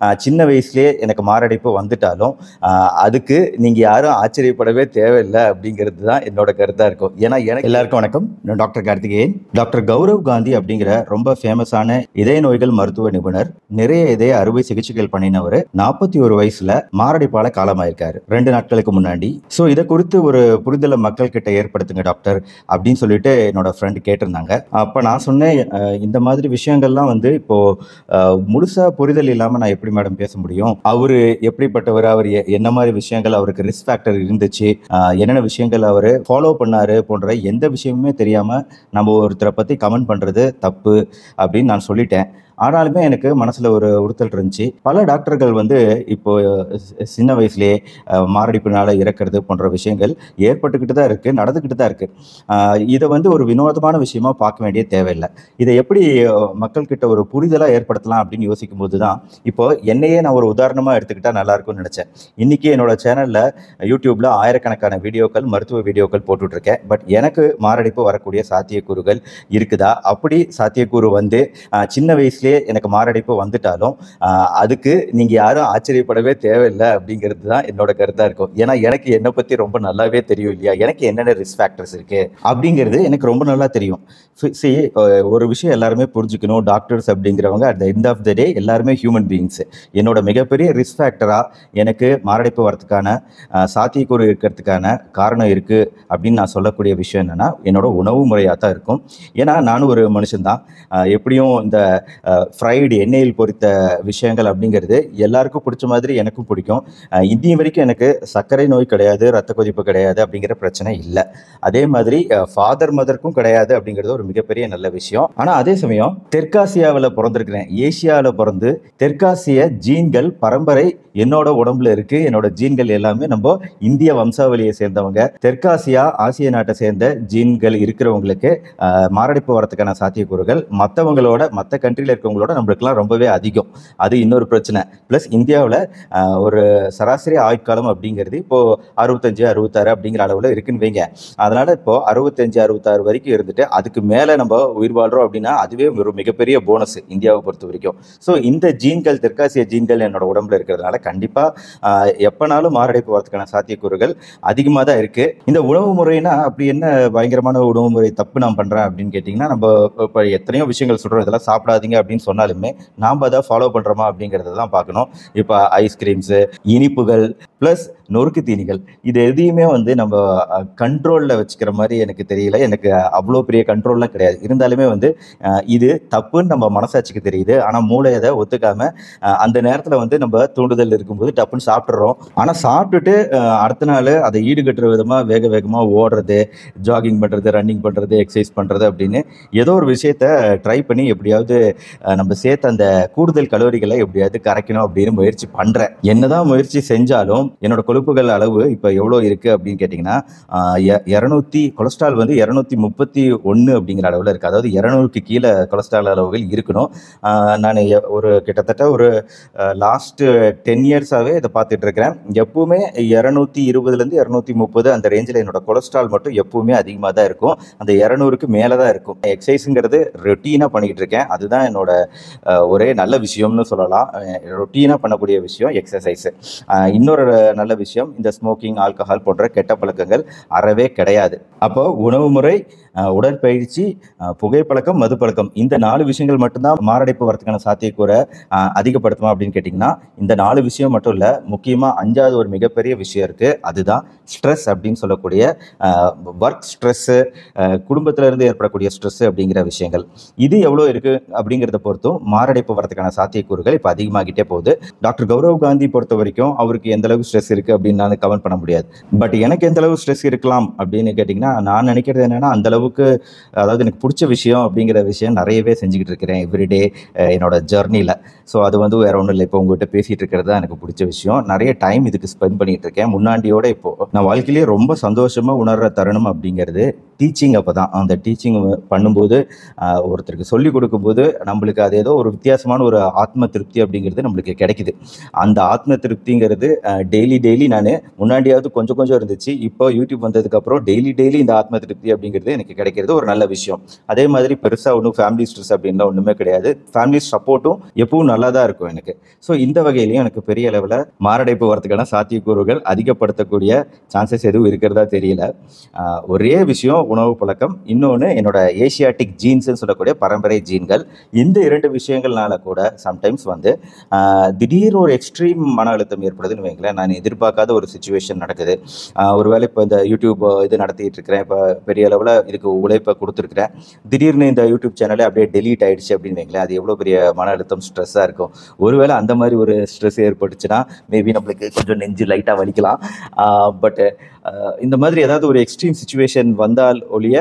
ஆஹ் சின்ன வயசுலேயே எனக்கு மாரடைப்பு வந்துட்டாலும் ஆஹ் அதுக்கு நீங்கள் யாரும் ஆச்சரியப்படவே தேவையில்லை அப்படிங்கிறது தான் என்னோட கருத்தாக இருக்கும் ஏன்னா எனக்கு எல்லாருக்கும் வணக்கம் நான் டாக்டர் கார்த்திகேயன் டாக்டர் கௌரவ் காந்தி அப்படிங்கிற ரொம்ப ஃபேமஸான இதய நோய்கள் மருத்துவ நிபுணர் நிறைய இதய அறுவை சிகிச்சைகள் பண்ணினவர் நாற்பத்தி ஒரு வயசுல மாரடைப்பால காலமாயிருக்காரு ரெண்டு நாட்களுக்கு முன்னாடி ஸோ இதை குறித்து ஒரு புரிதலை மக்கள் கிட்ட ஏற்படுத்துங்க டாக்டர் அப்படின்னு சொல்லிட்டு என்னோட ஃப்ரெண்ட் கேட்டிருந்தாங்க அப்போ நான் சொன்னேன் அஹ் இந்த மாதிரி விஷயங்கள்லாம் வந்து இப்போ அஹ், முழுசா புரிதல் இல்லாம நான் எப்படி மேடம் பேச முடியும் அவரு எப்படிப்பட்டவர் அவர் எ- என்ன மாதிரி விஷயங்கள் அவருக்கு ரிஸ்க் ஃபேக்டர் இருந்துச்சு அஹ், என்னென்ன விஷயங்கள் அவர் ஃபாலோ பண்ணாரு போன்ற எந்த விஷயமுமே தெரியாம நம்ம ஒருத்தரை பத்தி கமெண்ட் பண்றது தப்பு அப்படின்னு நான் சொல்லிட்டேன் ஆனாலுமே எனக்கு மனசுல ஒரு உறுத்தல் இருந்துச்சு பல டாக்டர்கள் வந்து இப்போ சி- சின்ன வயசுலயே அஹ், மாரடைப்பினால இறக்கிறது போன்ற விஷயங்கள் ஏற்பட்டுக்கிட்டு தான் இருக்கு நடந்துக்கிட்டு தான் இருக்கு ஆஹ் இதை வந்து ஒரு வினோதமான விஷயமா பார்க்க வேண்டிய தேவையில்லை இதை எப்படி அஹ், மக்கள்கிட்ட ஒரு புரிதலாக ஏற்படுத்தலாம் அப்படின்னு யோசிக்கும் போது தான் இப்போ என்னையே நான் ஒரு உதாரணமாக எடுத்துக்கிட்டா நல்லா இருக்கும்னு நினச்சேன் இன்னைக்கு என்னோட சேனலில் யூடியூப்ல ஆயிரக்கணக்கான வீடியோக்கள் மருத்துவ வீடியோக்கள் போட்டுட்டு இருக்கேன் பட் எனக்கு மாரடைப்பு வரக்கூடிய சாத்தியக்கூறுகள் இருக்குதா அப்படி சாத்தியக்கூறு வந்து ஆஹ், சின்ன வயசுலேயே எனக்கு மாரடைப்பு வந்துட்டாலும் ஆஹ், அதுக்கு நீங்கள் யாரும் ஆச்சரியப்படவே தேவையில்லை அப்படிங்கிறது தான் என்னோட கருத்தாக இருக்கும் ஏன்னா எனக்கு என்னை பற்றி ரொம்ப நல்லாவே தெரியும் இல்லையா எனக்கு என்னென்ன ரிஸ்க் ஃபேக்டர்ஸ் இருக்கு அப்படிங்கிறது எனக்கு ரொம்ப நல்லா தெரியும் சி ஒரு விஷயம் எல்லாருமே புரிஞ்சுக்கணும் டாக்டர்ஸ் அப்படிங்கிறவங்க at the end of the day எல்லாருமே ஹியூமன் பீயிங்ஸ் என்னோட மிகப்பெரிய ரிஸ்க் ஃபேக்டராக எனக்கு மாரடைப்பு வரதுக்கான ஆஹ், சாத்தியக்கூறு இருக்கிறதுக்கான காரணம் இருக்குது அப்படின்னு நான் சொல்லக்கூடிய விஷயம் என்னென்னா என்னோட உணவு முறையாக தான் இருக்கும் ஏன்னா நானும் ஒரு மனுஷன்தான் ஆஹ், எப்படியும் இந்த ஃப்ரைடு எண்ணெயில் பொரித்த விஷயங்கள் அப்படிங்கிறது எல்லாருக்கும் பிடிச்ச மாதிரி எனக்கும் பிடிக்கும் ஆஹ், இன்னி வரைக்கும் எனக்கு சர்க்கரை நோய் கிடையாது ரத்த கொதிப்பு கிடையாது அப்படிங்கிற பிரச்சனை இல்லை அதே மாதிரி ஃபாதர் மதருக்கும் கிடையாது அப்படிங்கிறது ஒரு மிகப்பெரிய நல்ல விஷயம் ஆனால் அதே சமயம் தெற்காசியாவில் பிறந்திருக்கிறேன் ஏசியாவில் பிறந்து தெற்காசிய ஜீன்கள் பரம்பரை என்னோட உடம்புல இருக்கு என்னோட ஜீன்கள் எல்லாமே நம்ம இந்திய வம்சாவளியை சேர்ந்தவங்க தெற்காசியா ஆசிய நாட்டை சேர்ந்த ஜீன்கள் இருக்கிறவங்களுக்கு ஆஹ், மாரடைப்பு வரதுக்கான சாத்தியக்கூறுகள் மற்றவங்களோட மற்ற கண்ட்ரியில் இருக்கவங்களோட நம்மளுக்குலாம் ரொம்பவே அதிகம் அது இன்னொரு பிரச்சனை ப்ளஸ் இந்தியாவில் ஒரு சராசரி ஆயுட்காலம் அப்படிங்கிறது இப்போ அறுபத்தஞ்சு அறுபத்தாறு அப்படிங்கிற அளவில் இருக்குன்னு வைங்க அதனால இப்போ அறுபத்தஞ்சு அறுபத்தாறு வரைக்கும் இருந்துட்டு அதுக்கு மேலே நம்ம உயிர் வாழ்றோம் அப்படின்னா அதுவே ஒரு மிகப்பெரிய போனஸ் இந்தியாவை பொறுத்த வரைக்கும் ஸோ இந்த ஜீன்கள் தெற்காசிய ஜீன்கள் என்னோட உடம்புல இருக்கிறதுனால கண்டிப்பாக எப்போனாலும் மாரடைப்பு வரதுக்கான சாத்தியக்கூறுகள் அதிகமாக தான் இருக்கு இந்த உணவு முறைனா அப்படி என்ன பயங்கரமான உணவு முறை தப்பு நான் பண்ணுறேன் அப்படின்னு கேட்டிங்கன்னா நம்ம இப்போ எத்தனையோ விஷயங்கள் சொல்கிறோம் இதெல்லாம் சாப்பிடாதீங்க அப்படின்னு சொன்னாலுமே நாம் அதை ஃபாலோ பண்ணுறோமா அப்படிங்கிறத தான் பார்க்கணும் இப்போ ஐஸ்கிரீம்ஸு இனிப்புகள் ப்ளஸ் நொறுக்கு தீனிகள் இது எதையுமே வந்து நம்ம கண்ட்ரோலில் வச்சுக்கிற மாதிரி எனக்கு தெரியல எனக்கு அவ்வளோ பெரிய கண்ட்ரோல்லாம் கிடையாது இருந்தாலுமே வந்து அஹ், இது தப்புன்னு நம்ம மனசாட்சிக்கு தெரியுது ஆனால் மூளை அதை ஒத்துக்காம அஹ், அந்த நேரத்தில் வந்து நம்ம தூண்டுதல் இருக்கும்போது டப்புன்னு சாப்பிட்றோம் ஆனால் சாப்பிட்டுட்டு அஹ், அடுத்த நாள் அதை ஈடுகட்டுற விதமாக வேக வேகமாக ஓடுறது ஜாகிங் பண்ணுறது ரன்னிங் பண்ணுறது எக்ஸசைஸ் பண்ணுறது அப்படின்னு ஏதோ ஒரு விஷயத்த ட்ரை பண்ணி எப்படியாவது அஹ், நம்ம சேர்த்த அந்த கூடுதல் கலோரிகளை எப்படியாவது கரைக்கணும் அப்படின்னு முயற்சி பண்ணுறேன் என்னதான் முயற்சி செஞ்சாலும் என்னோட கொழுப்புகள் அளவு இப்போ எவ்வளோ இருக்குது அப்படின்னு கேட்டிங்கன்னா இரநூத்தி கொலஸ்ட்ரால் வந்து இரநூத்தி முப்பத்தி ஒன்று அப்படிங்கிற அளவில் இருக்குது அதாவது இரநூறுக்கு கீழே கொலஸ்ட்ரால் அளவுகள் இருக்கணும் நான் ஒரு கிட்டத்தட்ட ஒரு லாஸ்ட்டு டென் இயர்ஸாகவே இதை பார்த்துட்டு இருக்கிறேன் எப்பவுமே இரநூத்தி இருபதுலேருந்து இரநூத்தி முப்பது அந்த ரேஞ்சில் என்னோட கொலஸ்ட்ரால் மட்டும் எப்பவுமே அதிகமாக தான் இருக்கும் அந்த இரநூறுக்கு மேலே தான் இருக்கும் எக்ஸசைஸுங்கிறது ரொட்டீனாக பண்ணிக்கிட்டு இருக்கேன் அதுதான் என்னோட அஹ், ஒரே நல்ல விஷயம்னு சொல்லலாம் ரொட்டீனாக பண்ணக்கூடிய விஷயம் எக்ஸசைஸு இன்னொரு நல்ல விஷயம் இந்த ஸ்மோக்கிங் ஆல்கஹால் போன்ற கெட்ட பழக்கங்கள் அறவே கிடையாது அப்போ உணவு முறை அஹ், உடற்பயிற்சி அஹ், புகைப்பழக்கம் மதுப்பழக்கம் இந்த நாலு விஷயங்கள் மட்டும்தான் மாரடைப்பு வரதுக்கான சாத்தியக்கூறை அஹ், அதிகப்படுத்துமா அப்படின்னு கேட்டிங்கன்னா இந்த நாலு விஷயம் மட்டும் இல்லை முக்கியமாக அஞ்சாவது ஒரு மிகப்பெரிய விஷயம் இருக்குது அதுதான் ஸ்ட்ரெஸ் அப்படின்னு சொல்லக்கூடிய ஒர்க் ஸ்ட்ரெஸ்ஸு குடும்பத்துல இருந்து ஏற்படக்கூடிய ஸ்ட்ரெஸ் அப்படிங்கிற விஷயங்கள் இது எவ்வளோ இருக்குது அப்படிங்கிறத பொறுத்தும் மாரடைப்பு வரதுக்கான சாத்தியக்கூறுகள் இப்போ அதிகமாகிட்டே போகுது டாக்டர் கௌரவ் காந்தி பொறுத்த வரைக்கும் அவருக்கு எந்த அளவுக்கு ஸ்ட்ரெஸ் இருக்குது அப்படின்னு நான் கமெண்ட் பண்ண முடியாது பட் எனக்கு எந்த அளவு ஸ்ட்ரெஸ் இருக்கலாம் அப்படின்னு கேட்டிங்கன்னா நான் நினைக்கிறது என்னன்னா அந்த அளவுக்கு அதாவது எனக்கு பிடிச்ச விஷயம் அப்படிங்கிற விஷயம் நிறையவே செஞ்சுக்கிட்டு இருக்கிறேன் எவ்ரிடே என்னோட ஜர்னியில் ஸோ அது வந்து வேற ஒன்றும் இல்லை இப்போ உங்ககிட்ட பேசிகிட்டு இருக்கிறது தான் எனக்கு பிடிச்ச விஷயம் நிறைய டைம் இதுக்கு ஸ்பெண்ட் பண்ணிட்டு இருக்கேன் முன்னாடியோட இப்போ நான் வாழ்க்கையிலேயே ரொம்ப சந்தோஷமாக உணர்ற தருணம் அப்படிங்கிறது டீச்சிங் அப்போ தான் அந்த டீச்சிங் பண்ணும்போது ஆஹ், ஒருத்தருக்கு சொல்லி கொடுக்கும்போது நம்மளுக்கு அது ஏதோ ஒரு வித்தியாசமான ஒரு ஆத்ம திருப்தி அப்படிங்கிறது நம்மளுக்கு கிடைக்குது அந்த ஆத்ம திருப்திங்கிறது டெய்லி டெய்லி நான் முன்னாடியாவது கொஞ்சம் கொஞ்சம் இருந்துச்சு இப்போ யூடியூப் வந்ததுக்கப்புறம் டெய்லி டெய்லி இந்த ஆத்ம திருப்தி அப்படிங்கிறது எனக்கு எனக்கு கிடைக்கிறது ஒரு நல்ல விஷயம் அதே மாதிரி பெருசாக ஒன்றும் ஃபேமிலி ஸ்ட்ரெஸ் அப்படின்லாம் ஒன்றுமே கிடையாது ஃபேமிலி சப்போர்ட்டும் எப்பவும் நல்லா தான் இருக்கும் எனக்கு ஸோ இந்த வகையிலையும் எனக்கு பெரிய அளவில் மாரடைப்பு வரதுக்கான சாத்தியக்கூறுகள் அதிகப்படுத்தக்கூடிய சான்சஸ் எதுவும் இருக்கிறதா தெரியல ஆஹ் ஒரே விஷயம் உணவு பழக்கம் இன்னொன்று என்னோட ஏசியாட்டிக் ஜீன்ஸ்னு சொல்லக்கூடிய பரம்பரை ஜீன்கள் இந்த இரண்டு விஷயங்கள்னால கூட சம்டைம்ஸ் வந்து ஆஹ் திடீர் ஒரு எக்ஸ்ட்ரீம் மன அழுத்தம் ஏற்படுதுன்னு வைங்களேன் நான் எதிர்பார்க்காத ஒரு சுச்சுவேஷன் நடக்குது ஆஹ் ஒருவேளை இப்போ இந்த யூடியூப் இது நடத்திட்டு இருக்கிறேன் இப்போ பெரிய அளவில் இதுக்கு உழைப்பை கொடுத்துருக்குறேன் திடீர்னு இந்த யூடியூப் சேனலே அப்படியே டெலீட் ஆயிடுச்சு அப்படின்னு வைங்களேன் அது எவ்வளோ பெரிய மன அழுத்தம் ஸ்ட்ரெஸ்ஸாக இருக்கும் ஒருவேளை அந்த மாதிரி ஒரு ஸ்ட்ரெஸ் ஏற்பட்டுச்சுன்னா மேபி நம்மளுக்கு கொஞ்சம் நெஞ்சு லைட்டாக வலிக்கலாம் பட் இந்த மாதிரி ஏதாவது ஒரு எக்ஸ்ட்ரீம் சுச்சுவேஷன் வந்தால் ஒழிய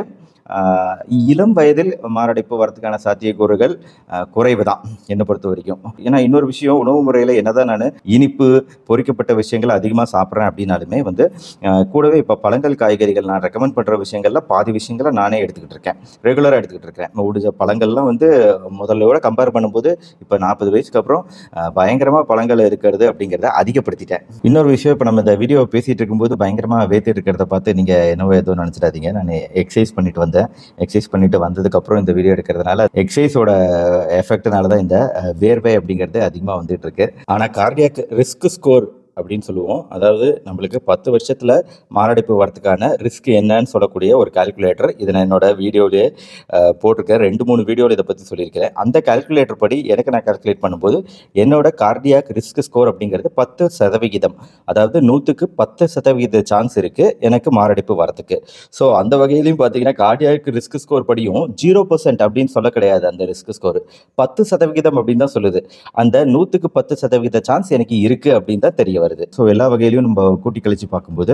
ஆஹ் இளம் வயதில் மாரடைப்பு வரதுக்கான சாத்தியக்கூறுகள் ஆஹ் குறைவு தான் என்னை பொறுத்த வரைக்கும் ஏன்னா இன்னொரு விஷயம் உணவு முறையில் என்னதான் நான் இனிப்பு பொரிக்கப்பட்ட விஷயங்கள் அதிகமாக சாப்பிட்றேன் அப்படின்னாலுமே வந்து ஆஹ் கூடவே இப்போ பழங்கள் காய்கறிகள் நான் ரெக்கமெண்ட் பண்ணுற விஷயங்கள்ல பாதி விஷயங்களை நானே எடுத்துக்கிட்டு இருக்கேன் ரெகுலராக எடுத்துக்கிட்டு இருக்கேன் முடிஞ்ச பழங்கள்லாம் வந்து முதல்ல கம்பேர் பண்ணும்போது இப்போ நாற்பது வயசுக்கு அப்புறம் பயங்கரமாக பழங்கள் இருக்கிறது அப்படிங்கிறத அதிகப்படுத்திட்டேன் இன்னொரு விஷயம் இப்போ நம்ம இந்த வீடியோ பேசிகிட்டு இருக்கும்போது பயங்கரமாக வேத்து இருக்கிறத பார்த்து நீங்கள் என்னவோ எதுவும் நினச்சிடாதீங்க நான் எக்ஸசைஸ் பண்ணிட்டு வந்தேன் எக்ஸசைஸ் பண்ணிட்டு வந்ததுக்கப்புறம் இந்த வீடியோ எடுக்கிறதுனால எக்ஸசைஸோட எஃபெக்ட்னால தான் இந்த அஹ், வேர்வை அப்படிங்கிறது அதிகமாக வந்துட்டு இருக்கு ஆனால் கார்டியாக் ரிஸ்க் ஸ்கோர் அப்படின்னு சொல்லுவோம் அதாவது நம்மளுக்கு பத்து வருஷத்தில் மாரடைப்பு வரதுக்கான ரிஸ்க் என்னன்னு சொல்லக்கூடிய ஒரு கால்குலேட்டர் இதை நான் என்னோட வீடியோவிலே போட்டிருக்கேன் ரெண்டு மூணு வீடியோவில் இதை பற்றி சொல்லியிருக்கிறேன் அந்த கால்குலேட்டர் படி எனக்கு நான் கால்குலேட் பண்ணும்போது என்னோட கார்டியாக் ரிஸ்க் ஸ்கோர் அப்படிங்கிறது பத்து சதவிகிதம் அதாவது நூற்றுக்கு பத்து சதவிகித சான்ஸ் இருக்குது எனக்கு மாரடைப்பு வரதுக்கு ஸோ அந்த வகையிலையும் பார்த்தீங்கன்னா கார்டியாக் ரிஸ்க் ஸ்கோர் படியும் ஜீரோ பர்சன்ட் அப்படின்னு சொல்ல கிடையாது அந்த ரிஸ்க் ஸ்கோர் பத்து சதவிகிதம் அப்படின்னு தான் சொல்லுது அந்த நூற்றுக்கு பத்து சதவிகித சான்ஸ் எனக்கு இருக்குது அப்படின்னு தான் தெரிய வருது ஸோ எல்லா வகையிலையும் நம்ம கூட்டி கழிச்சு பார்க்கும்போது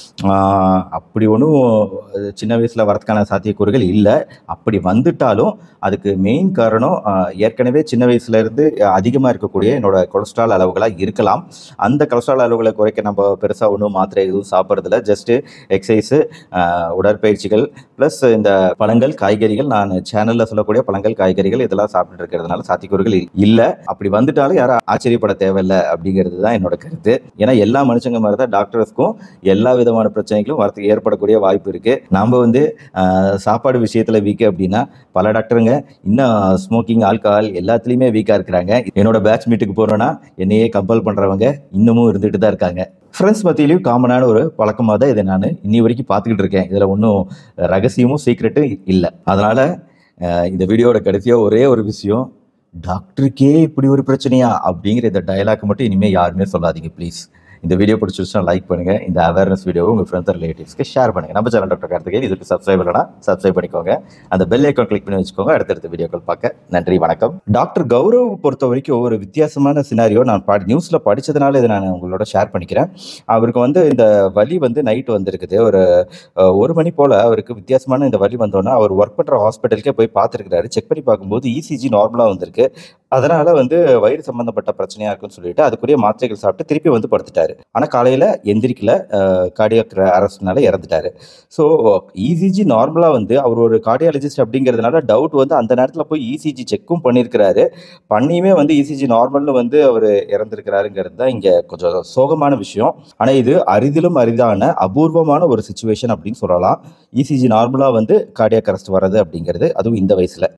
ஆஹ், அப்படி ஒன்றும் சின்ன வயசில் வரதுக்கான சாத்தியக்கூறுகள் இல்லை அப்படி வந்துட்டாலும் அதுக்கு மெயின் காரணம் ஆஹ், ஏற்கனவே சின்ன வயசுல இருந்து அதிகமாக இருக்கக்கூடிய என்னோட கொலஸ்ட்ரால் அளவுகளாக இருக்கலாம் அந்த கொலஸ்ட்ரால் அளவுகளை குறைக்க நம்ம பெருசாக ஒன்றும் மாத்திரை எதுவும் சாப்பிட்றதில்ல ஜஸ்ட்டு எக்ஸசைஸு உடற்பயிற்சிகள் ப்ளஸ் இந்த பழங்கள் காய்கறிகள் நான் சேனலில் சொல்லக்கூடிய பழங்கள் காய்கறிகள் இதெல்லாம் சாப்பிட்டுட்டு இருக்கிறதுனால சாத்தியக்கூறுகள் இல்லை அப்படி வந்துட்டாலும் யாரும் ஆச்சரியப்பட தேவையில்லை அப்படிங்கிறது தான் என்னோட கருத்து ஏன்னா எல்லா மனுஷங்க மாதிரி தான் டாக்டர்ஸ்க்கும் எல்லா விதமான பிரச்சனைகளும் வரத்துக்கு ஏற்படக்கூடிய வாய்ப்பு இருக்கு நாம வந்து ஆஹ், சாப்பாடு விஷயத்துல வீக் அப்படின்னா பல டாக்டருங்க இன்னும் ஸ்மோக்கிங் ஆல்கஹால் எல்லாத்துலேயுமே வீக்காக இருக்கிறாங்க என்னோட பேட்ச் மீட்டுக்கு போகிறோன்னா என்னையே கம்பல் பண்ணுறவங்க இன்னமும் இருந்துட்டு தான் இருக்காங்க ஃப்ரெண்ட்ஸ் மத்தியிலையும் காமனான ஒரு பழக்கமாக தான் இதை நான் இன்னி வரைக்கும் பார்த்துக்கிட்டு இருக்கேன் இதில் ஒன்றும் ரகசியமும் சீக்ரெட்டும் இல்லை அதனால் இந்த வீடியோட கடைசியாக ஒரே ஒரு விஷயம் டாக்டருக்கே இப்படி ஒரு பிரச்சனையா அப்படிங்கிற இந்த டயலாக் மட்டும் இனிமேல் யாருமே சொல்லாதீங்க ப்ளீஸ் இந்த வீடியோ பிடிச்சிருச்சுன்னா லைக் பண்ணுங்க இந்த அவேர்னஸ் வீடியோவை உங்கள் ஃப்ரெண்ட்ஸ் ரிலேட்டிவ்ஸ்க்கு ஷேர் பண்ணுங்க நம்ம சேனல் டாக்டர் கார்த்திகேயன் இதுக்கு சப்ஸ்கிரைப் இல்லைனா சப்ஸ்கிரைப் பண்ணிக்கோங்க அந்த பெல் ஐக்கான் கிளிக் பண்ணி வச்சுக்கோங்க அடுத்தடுத்த வீடியோக்கள் பார்க்க நன்றி வணக்கம் டாக்டர் கௌரவ் பொறுத்த வரைக்கும் ஒரு வித்தியாசமான சினாரியோ நான் படி நியூஸில் படித்ததுனால இதை நான் உங்களோட ஷேர் பண்ணிக்கிறேன் அவருக்கு வந்து இந்த வலி வந்து நைட் வந்திருக்குது ஒரு அஹ், ஒரு மணி போல் அவருக்கு வித்தியாசமான இந்த வலி வந்தோன்னா அவர் ஒர்க் பண்ணுற ஹாஸ்பிட்டலுக்கே போய் பார்த்துருக்கிறாரு செக் பண்ணி பார்க்கும்போது இசிஜி நார்மலாக வந்திருக்கு அதனால வந்து வயிறு சம்பந்தப்பட்ட பிரச்சனையா இருக்குன்னு சொல்லிட்டு அதுக்குரிய மாத்திரைகள் சாப்பிட்டு திருப்பி வந்து படுத்துட்டாரு ஆனா காலையில எந்திரிக்கல கார்டியாக் அரெஸ்ட்னால இறந்துட்டாரு ஸோ இசிஜி நார்மலா வந்து அவர் ஒரு கார்டியாலஜிஸ்ட் அப்படிங்கிறதுனால டவுட் வந்து அந்த நேரத்தில் போய் இசிஜி செக்கும் பண்ணியிருக்கிறாரு பண்ணியுமே வந்து இசிஜி நார்மல்னு வந்து அவர் இறந்துருக்கிறாருங்கிறது தான் இங்க கொஞ்சம் சோகமான விஷயம் ஆனா இது அரிதிலும் அரிதான அபூர்வமான ஒரு சுச்சுவேஷன் அப்படின்னு சொல்லலாம் இசிஜி நார்மலா வந்து கார்டியாக் அரெஸ்ட் வர்றது அப்படிங்கிறது அதுவும் இந்த வயசுல